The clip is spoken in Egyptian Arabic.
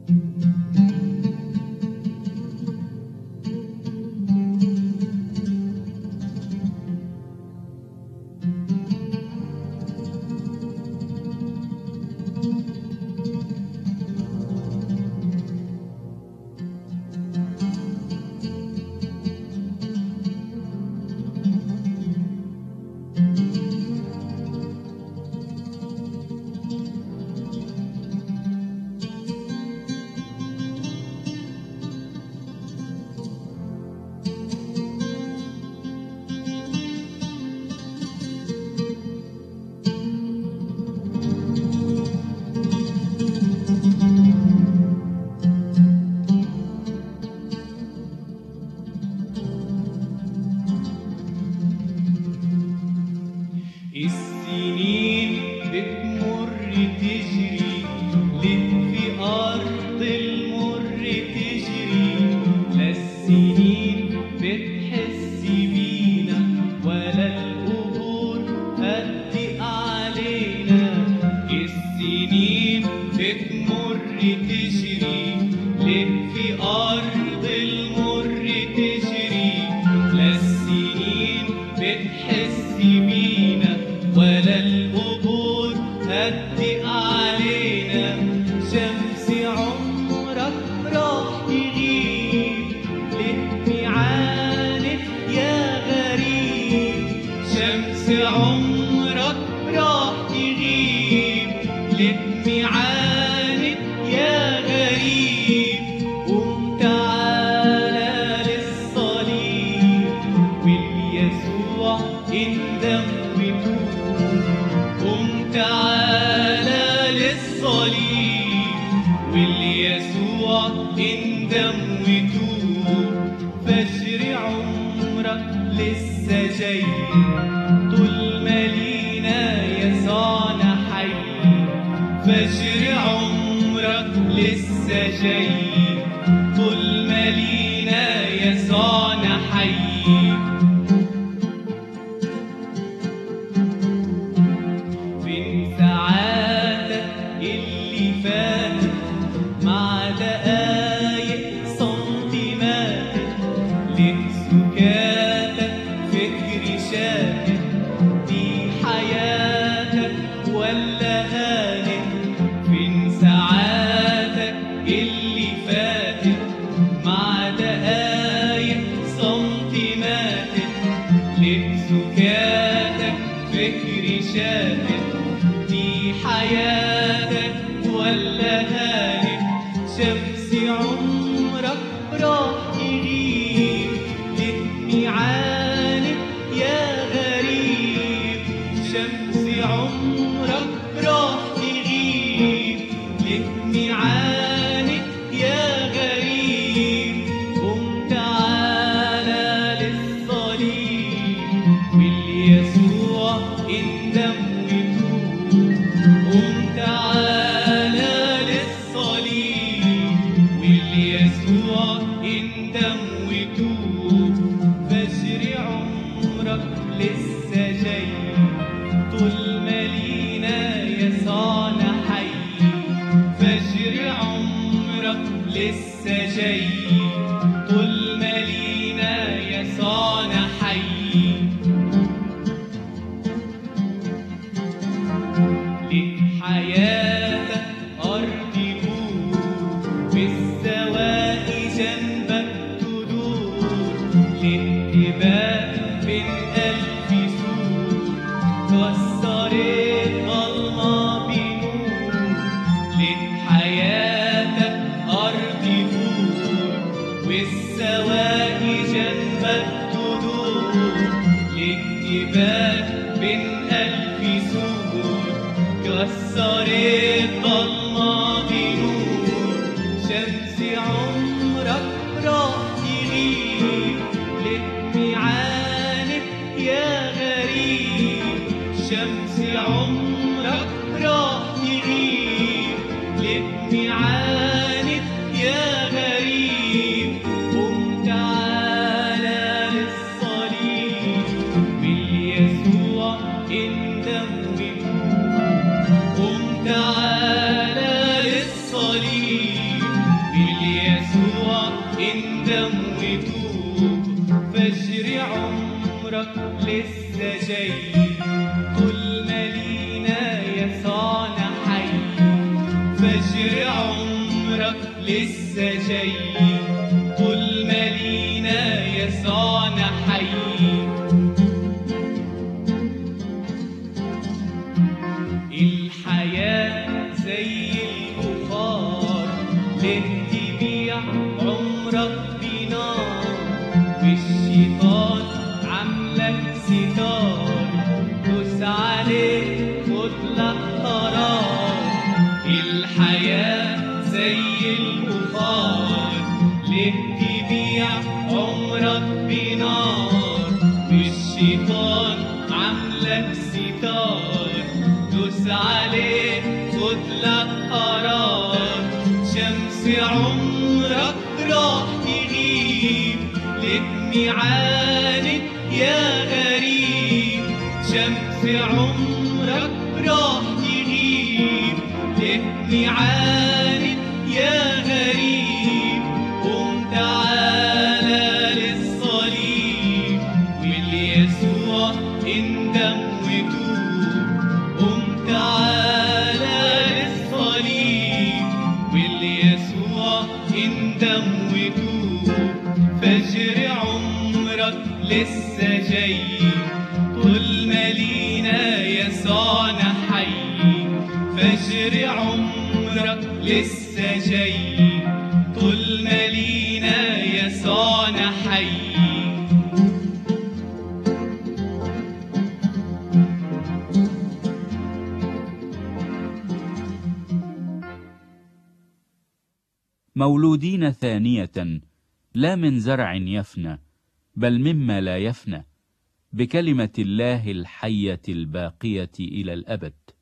السنين بتمر تجري ليه في أرض المر تجري لا السنين بتحس بينا ولا القبور هدي علينا السنين بتمر تجري ليه في أرض المر تجري لا السنين بتحس بينا ولا القبور هدي علينا شمس عمرك راح يغيب ليه معاند يا غريب شمس عمرك راح يغيب ليه معاند يا غريب قوم تعالى للصليب واليسوع اندم وتوب قوم تعالى للصليب واليسوع اندم وتوب فجر عمرك لسه جاي طول ما لينا يسوعنا حي فجر عمرك لسه جاي طول ما لينا يسوعنا حي فين ساعاتك اللي فاتت مع دقايق سنتيماتر ليه سكاتك فكري شاكك دي حياتك ولا هانت فين ساعاتك اللي فاتت مع دقايق سنتيماتر ليه سكاتك فكري شاتت دي حياتك ولا هانت شمس عمرك راح يغيب ليه عانت يا غريب شمس عمرك راح يغيب ليه عانت يا غريب قوم تعالى للصليب واليسوع اندم وتوب قوم تعالى للصليب واليسوع اندم وتوب فجر عمرك لسه جاي طول ما لينا يسوعنا حي فجر عمرك لسه جاي طول ما لينا يسوعنا حي ليك حياتك أرض نور بالسواقي جنبك تدور لانتباه بين ألف سور كسرت ظلمة بنور ليك حياتك أرض نور والسواقي جنبك تدور لانتباه بين ألف سور كسرت ظلمة بنور شمس عمرك راح يغيب ليه معاند يا غريب شمس عمرك راح يغيب ليه معاند يا غريب قوم تعالى للصليب باليسوع اندم وتوب قوم اندم وتوب فجر عمرك لسه جاي طول ما لينا يسوعنا حي فجر عمرك لسه جاي طول ما لينا يسوعنا حي الحياة زي البخار ليه تبيع عمرك بنار والشيطان عاملك ستار دوس عليه خدلك قرار الحياة زي البخار ليه تبيع عمرك بنار والشيطان عاملك ستار دوس عليه خدلك قرار شمس عمرك راح تغيب ليه عاند يا غريب شمس عمرك راح تغيب ليه عاند يا غريب قوم تعالى للصليب واليسوع اندم وتوب قوم تعالى للصليب واليسوع اندم وتوب فجر عمرك لسه جاي طول ما لينا يسوعنا حي فجر عمرك لسه جاي طول ما لينا يسوعنا حي مولودين ثانية لا من زرع يفنى بل مما لا يفنى بكلمة الله الحية الباقية إلى الأبد